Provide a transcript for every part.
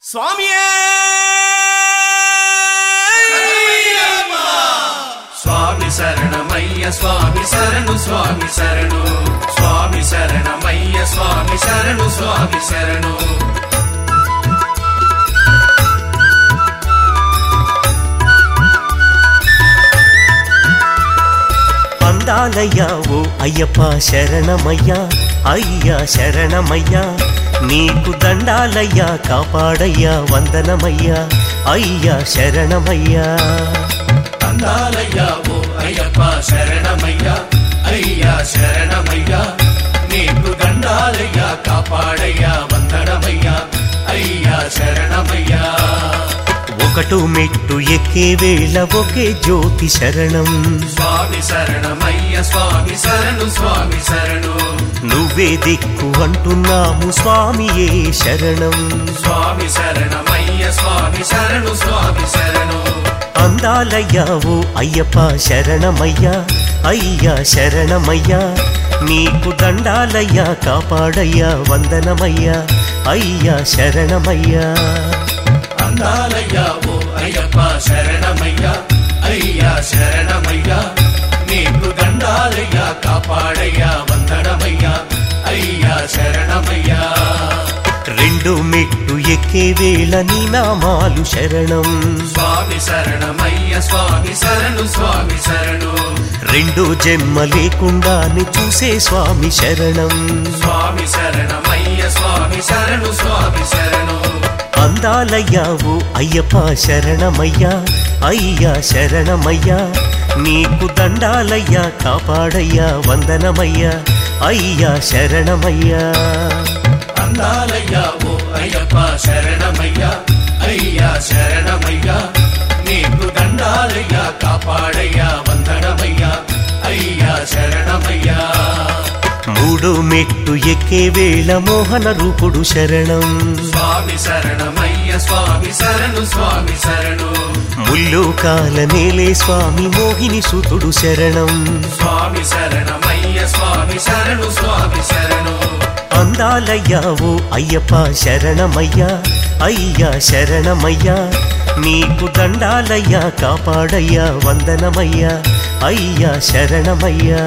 స్వామియే స్వామి శరణమయ్య స్వామి శరణు స్వామి శరణు స్వామి శరణమయ్య స్వామి శరణు స్వామి శరణు అందాలయ్యా ఓ అయ్యప్ప శరణమయ్యా అయ్యా శరణమయ్యా నీకు దండాలయ్యా కాపాడయ్యా వందనమయ్యా అయ్యా శరణమయ్యా అందాలయ్యా ఓ అయ్యప్ప శరణమయ్యా అయ్యా శరణమయ్యా నీకు దండాలయ్యా కాపాడయ్యా వందనమయ్యా అయ్యా శరణమయ్యా ఒకటు మెట్టు ఎక్కే వేళ ఒకే జ్యోతి శరణం స్వామి శరణమయ్య స్వామి శరణు స్వామి శరణు నువ్వే దిక్కు అంటున్నాము స్వామియే శరణం స్వామి శరణమయ్య స్వామి శరణు స్వామి శరణు అందాలయ్యా ఓ అయ్యప్ప శరణమయ్యా అయ్యా శరణమయ్యా నీకు దండాలయ్యా కాపాడయ్యా వందనమయ్యా అయ్యా శరణమయ్యా అందాలయ్యా ఓ అయ్యప్ప శరణమయ్యా అయ్యా శరణమయ్యా నీకు దండాలయ్యా కాపాడయ్యా వందనమయ్యా అయ్యా శరణమయ్యా రెండు మెట్టు ఎక్కే వేళ నీ నామాలు శరణం స్వామి శరణమయ్య స్వామి శరణు స్వామి శరణు రెండు జన్మ లేకుండానే చూసే స్వామి శరణం స్వామి శరణమయ్య స్వామి శరణు స్వామి శరణు అందాలయ్యా ఓ అయ్యప్ప శరణమయ్యా అయ్యా శరణమయ్యా నీకు దండాలయ్యా కాపాడయ్యా వందనమయ్యా అయ్యా శరణమయ్యా అందాలయ్యా ఓ అయ్యప్ప శరణమయ్యా అయ్యా శరణమయ్యా నీకు దండాలయ్యా కాపాడయ్యా వందనమయ్యా అయ్యా శరణమయ్యా మూడు మెట్టు ఎక్కే వేళ మోహన రూపుడు శరణం స్వామి శరణమయ్య స్వామి శరణు స్వామి శరణు ముల్లు కాల నేలే స్వామి మోహిని సుతుడు శరణం స్వామి శరణమయ్య స్వామి శరణు స్వామి శరణు అందాలయ్యా ఓ అయ్యప్ప శరణమయ్యా అయ్యా శరణమయ్యా నీకు దండాలయ్యా కాపాడయ్యా వందనమయ్యా అయ్యా శరణమయ్యా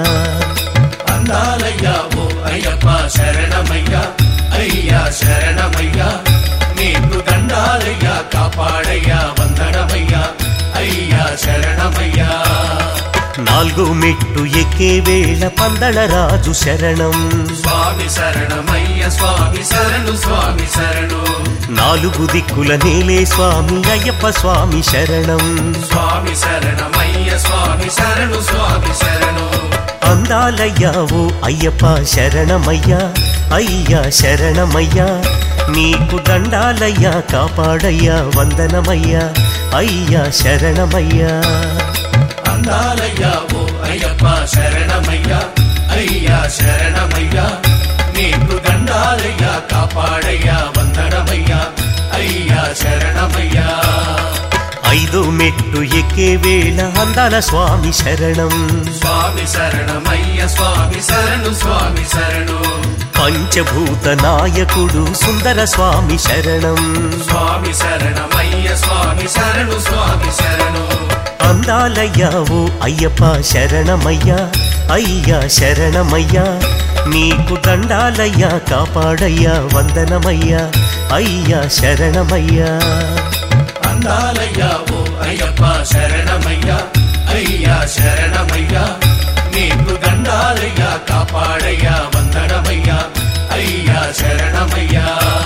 అందాలయ్యా ఓ అయ్యప్ప శరణమయ్యా అయ్యా శరణమయ్యా నీకు దండాలయ్యా కాపాడయ్యా వందనమయ్యా అయ్యా శరణమయ్యా నాలుగు మెట్టు ఎక్కే వేళ పందళ రాజు శరణం స్వామి శరణమయ్య స్వామి శరణు స్వామి శరణు నాలుగు దిక్కుల నేలే స్వామి అయ్యప్ప స్వామి శరణం స్వామి శరణమయ్య స్వామి శరణు స్వామి శరణు అందాలయ్యా ఓ అయ్యప్ప శరణమయ్యా అయ్యా శరణమయ్యా నీకు దండాలయ్యా కాపాడయ్యా వందనమయ్యా అయ్యా శరణమయ్యా అందాలయ్యా ఓ అయ్యప్ప శరణమయ్యా అయ్యా శరణమయ్యా నీకు దండాలయ్యా కాపాడయ్యా వందనమయ్యా అయ్యా శరణమయ్యా ఐదు మెట్టు ఎక్కే వేళ అందాల స్వామి శరణం స్వామి శరణమయ్య స్వామి శరణు స్వామి శరణు పంచభూత నాయకుడు సుందర స్వామి శరణం స్వామి శరణమయ్య స్వామి శరణు స్వామి శరణు అందాలయ్యా ఓ అయ్యప్ప శరణమయ్యా అయ్యా శరణమయ్యా నీకు దండాలయ్యా కాపాడయ్యా వందనమయ్యా అయ్యా శరణమయ్యా అందాలయ్యా ఓ అయ్యప్ప శరణమయ్యా అయ్యా శరణమయ్యా నీకు దండాలయ్యా కాపాడయ్యా వందనమయ్యా అయ్యా శరణమయ్యా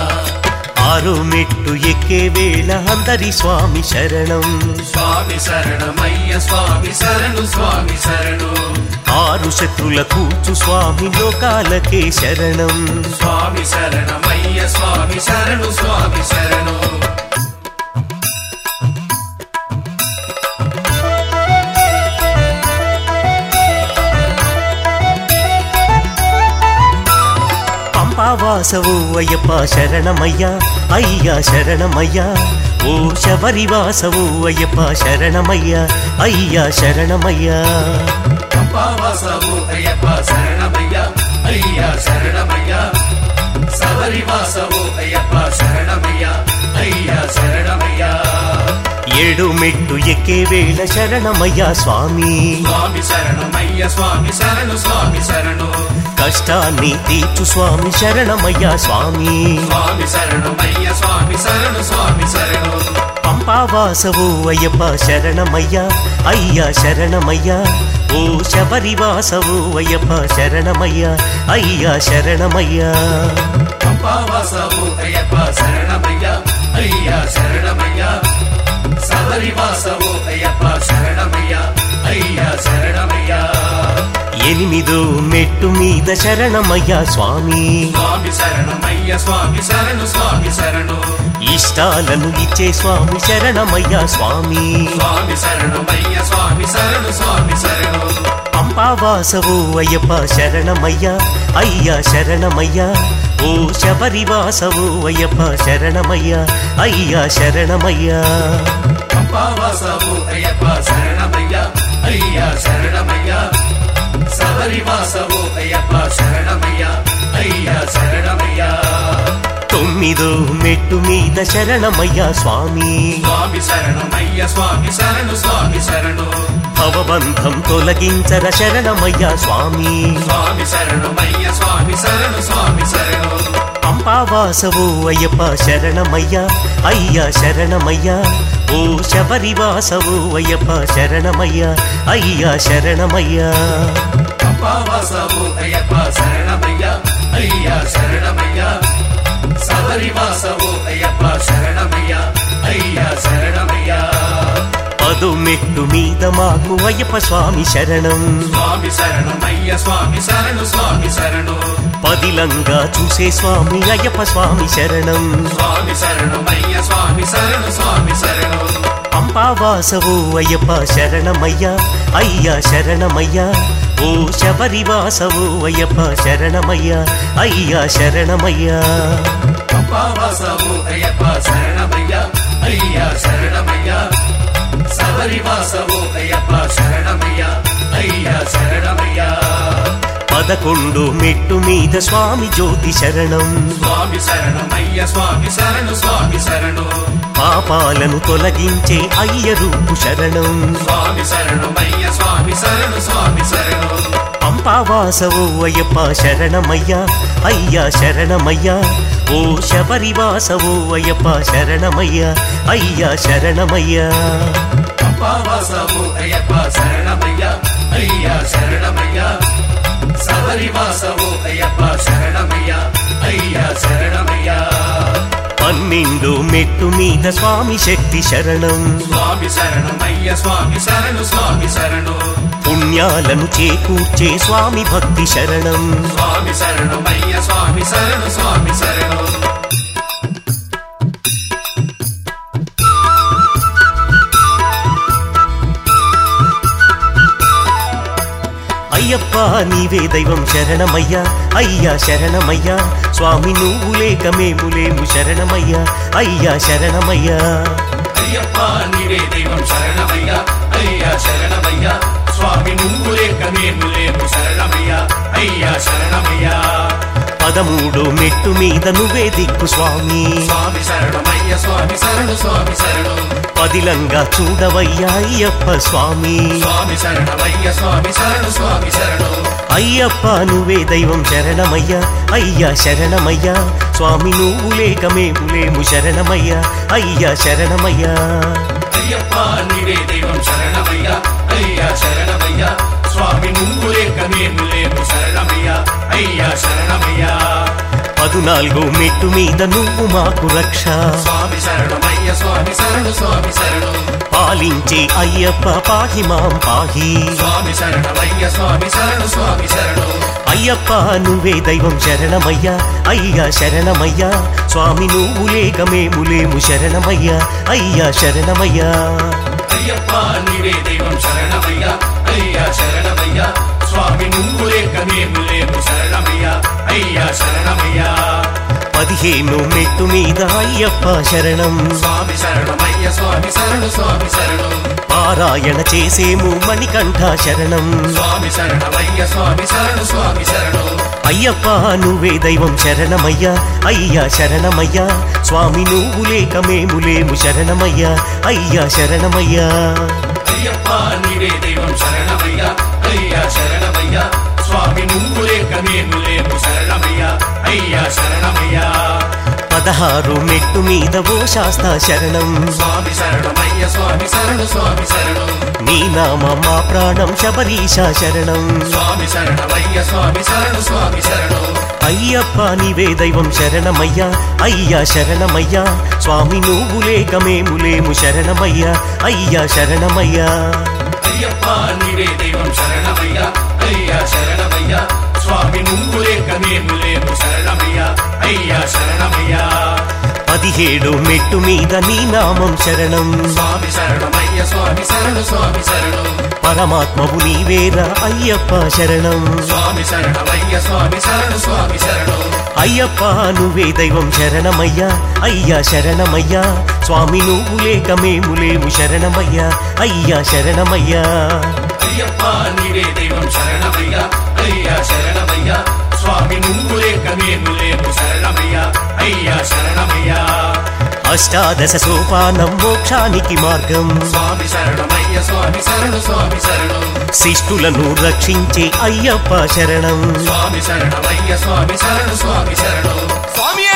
ఆరు మెట్టు ఎక్కే వేళ అందరి స్వామి శరణం స్వామి శరణమయ్య స్వామి శరణు స్వామి శరణు ఆరు శత్రుల కూచు స్వామి లోకాలకే శరణం స్వామి శరణమయ్య స్వామి శరణు స్వామి శరణు పంపావాసవు అయ్యప్ప శరణమయ్యా అయ్యా శరణమయ్యా ఓ శబరివాసవు అయ్యప్ప శరణమయ్యా అయ్యా శరణమయ్యా పంపావాసవు అయ్యప్ప శరణమయ్యా అయ్యా శరణమయ్యా శబరివాసవు అయ్యప్ప శరణమయ్యా అయ్యా ఏడు మెట్టు ఎక్కే వేళ శరణమయ్యా స్వామి స్వామి శరణమయ్య స్వామి శరణు స్వామి శరణు కష్టాన్ని తీర్చు స్వామి శరణమయ్యా స్వామి స్వామి శరణమయ్య స్వామి శరణు స్వామి శరణు పంపావాసవు అయ్యప్ప శరణమయ్యా అయ్యా శరణమయ్యా ఓ శబరివాసవు అయ్యప్ప శరణమయ్యా అయ్యా శరణమయ్యా పంపావాసవు అయ్యప్ప శరణమయ్య అయ్యా శరణమయ్య శబరివాసవు అయ్యప్ప శరణమయ్య అయ్యా శరణమయ్య ఎనిమిదో మెట్టు మీద శరణమయ్యా స్వామి స్వామి శరణమయ్య స్వామి శరణు స్వామి శరణు ఇష్టాలను ఇచ్చే స్వామి శరణమయ్యా స్వామి స్వామి శరణమయ్య స్వామి శరణు స్వామి శరణు పంపావాసవు అయ్యప్ప శరణమయ్యా అయ్యా శరణమయ్యా ఓ శబరివాసవు అయ్యప్ప శరణమయ్యా అయ్యా శరణమయ్యా పంపావాసవు అయ్యప్ప శరణమయ్య అయ్యా శరణమయ్య శబరివాసవు అయ్యప్ప శరణమయ్య అయ్యా శరణమయ్య తొమ్మిదో మెట్టు మీద శరణమయ్యా స్వామి స్వామి శరణమయ్య స్వామి శరణు స్వామి శరణు భవబంధం తొలగించర శరణమయ్యా స్వామి స్వామి శరణమయ్య స్వామి శరణు స్వామి శరణు పంపావాసవు అయ్యప్ప శరణమయ్యా అయ్యా శరణమయ్యా ఓ శబరివాసవు అయ్యప్ప శరణమయ్యా అయ్యా శరణమయ్యా పంపావాసవు అయ్యప్ప శరణమయ్య అయ్యా శరణమయ్య శబరివాసవు అయ్యప్ప శరణమయ్య అయ్యా శరణమయ్య పదు మెట్టు మీద మాకు అయ్యప్ప స్వామి శరణం స్వామి శరణమయ్య స్వామి శరణు స్వామి శరణు పదిలంగా చూసే స్వామి అయ్యప్ప స్వామి శరణం స్వామి శరణమయ్య స్వామి శరణు స్వామి శరణు పంపావాసవు అయ్యప్ప శరణమయ్యా అయ్యా శరణమయ్యా ఓ శబరివాసవు అయ్యప్ప శరణమయ్యా అయ్యా శరణమయ్యా పంపావాసవు అయ్యప్ప శరణమయ్య అయ్యా శరణమయ్య శబరివాసవు అయ్యప్ప శరణమయ్య అయ్యా శరణమయ్య పదకొండు మెట్టు మీద స్వామి జ్యోతి శరణం స్వామి శరణమయ్య స్వామి శరణు స్వామి శరణు పాపాలను తొలగించే అయ్య రూపు శరణం స్వామి శరణమయ్య స్వామి శరణు స్వామి శరణు పంపావాసవు అయ్యప్ప శరణమయ్యా అయ్యా శరణమయ్యా ఓ శబరివాసవు అయ్యప్ప శరణమయ్యా అయ్యా శరణమయ్యా పంపావాసవు అయ్యప్ప శరణమయ్య అయ్యా శరణమయ్య శబరివాసవు అయ్యప్ప శరణమయ్య అయ్యా శరణమయ్య పన్నెండు మెట్టు మీద స్వామి శక్తి శరణం స్వామి శరణమయ్య స్వామి శరణు స్వామి శరణు పుణ్యాలను చేకూర్చే స్వామి భక్తి శరణం స్వామి శరణమయ్య స్వామి శరణు స్వామి శరణు అయ్యప్ప నీవే దైవం శరణమయ్యా అయ్యా శరణమయ్యా స్వామి నువ్వు లేక మేము లేము శరణమయ్యా అయ్యా శరణమయ్యా అయ్యప్ప నీవే దైవం శరణమయ్య అయ్యా శరణమయ్య స్వామి నువ్వు లేక మేము లేము శరణమయ్య అయ్యా శరణమయ్య పదమూడు మెట్టు మీద నువ్వే దిక్కు స్వామి స్వామి శరణమయ్య స్వామి శరణు స్వామి శరణు పదిలంగా చూడవయ్యా అయ్యప్ప స్వామి స్వామి శరణమయ్య స్వామి శరణు స్వామి శరణు అయ్యప్ప నువ్వే దైవం శరణమయ్యా అయ్యా శరణమయ్యా స్వామి నువ్వు లేక మేము లేము శరణమయ్యా అయ్యా శరణమయ్యా అయ్యప్ప నీవే దైవం శరణమయ్య అయ్యా శరణమయ్య స్వామి నువ్వు లేక మేము లేము శరణమయ్య అయ్యా శరణమయ్య పదునాలుగు మెట్టు మీద నువ్వు మాకు రక్ష స్వామి శరణమయ్య స్వామి శరణు స్వామి శరణు పాలించే అయ్యప్ప పాహి మాం పాహి స్వామి శరణమయ్య స్వామి శరణు స్వామి శరణు అయ్యప్ప నువ్వే దైవం శరణమయ్యా అయ్యా శరణమయ్యా స్వామి నువ్వు లేక మేము లేము శరణమయ్యా అయ్యా శరణమయ్యా అయ్యప్ప నీవే దైవం శరణమయ్య అయ్యా శరణమయ్య స్వామి నువ్వు లేక మేము లేము శరణమయ్య అయ్యా శరణమయ్య పదిహేను మెట్టు మీద అయ్యప్ప శరణం స్వామి శరణమయ్య స్వామి శరణు స్వామి శరణు పారాయణ చేసేము మణికంఠ శరణం స్వామి శరణమయ్య స్వామి శరణు స్వామి శరణు అయ్యప్ప నువ్వే దైవం శరణమయ్యా అయ్యా శరణమయ్యా స్వామి నువ్వు లేక మేము లేము శరణమయ్యా అయ్యా శరణమయ్యా అయ్యప్ప నీవే దైవం శరణమయ్యా అయ్యా శరణమయ్యా స్వామి నువ్వు లేక మేము లేము శరణమయ్యా అయ్యా శరణమయ్యా పదహారు మెట్టు మీద ఓ శాస్తా శరణం స్వామి శరణమయ్య స్వామి శరణు స్వామి శరణు నీ నామ మా ప్రాణం శబరీష శరణం స్వామి శరణమయ్య స్వామి శరణు స్వామి శరణు అయ్యప్ప నీవే దైవం శరణమయ్యా అయ్యా శరణమయ్యా స్వామి నువ్వు లేక మేము లేము శరణమయ్యా అయ్యా శరణమయ్యా అయ్యప్ప నీవే దైవం శరణమయ్యా అయ్యా శరణమయ్యా స్వామి నువ్వు లేక మేము లేము శరణమయ్యా అయ్యా శరణమయ్యా పదిహేడు మెట్టు మీద నీ నామం శరణం స్వామి శరణమయ్య స్వామి శరణు స్వామి శరణు పరమాత్మవు నీవేరా అయ్యప్ప శరణం స్వామి శరణమయ్య స్వామి శరణు స్వామి శరణు అయ్యప్ప నువ్వే దైవం శరణమయ్యా అయ్యా శరణమయ్యా స్వామి నువ్వు లేక మేము లేము శరణమయ్యా అయ్యా శరణమయ్యా అయ్యప్ప నీవే దైవం శరణమయ్యా అయ్యా శరణమయ్యా స్వామి నువ్వు లేక మేము లేము శరణమయ్యా అయ్యా శరణమయ్యా అష్టాదశ సోపానం మోక్షానికి మార్గం స్వామి శరణమయ్య స్వామి శరణు స్వామి శరణు శిష్టులను రక్షించే అయ్యప్ప శరణం స్వామి శరణమయ్య స్వామి శరణు స్వామి శరణు స్వామియే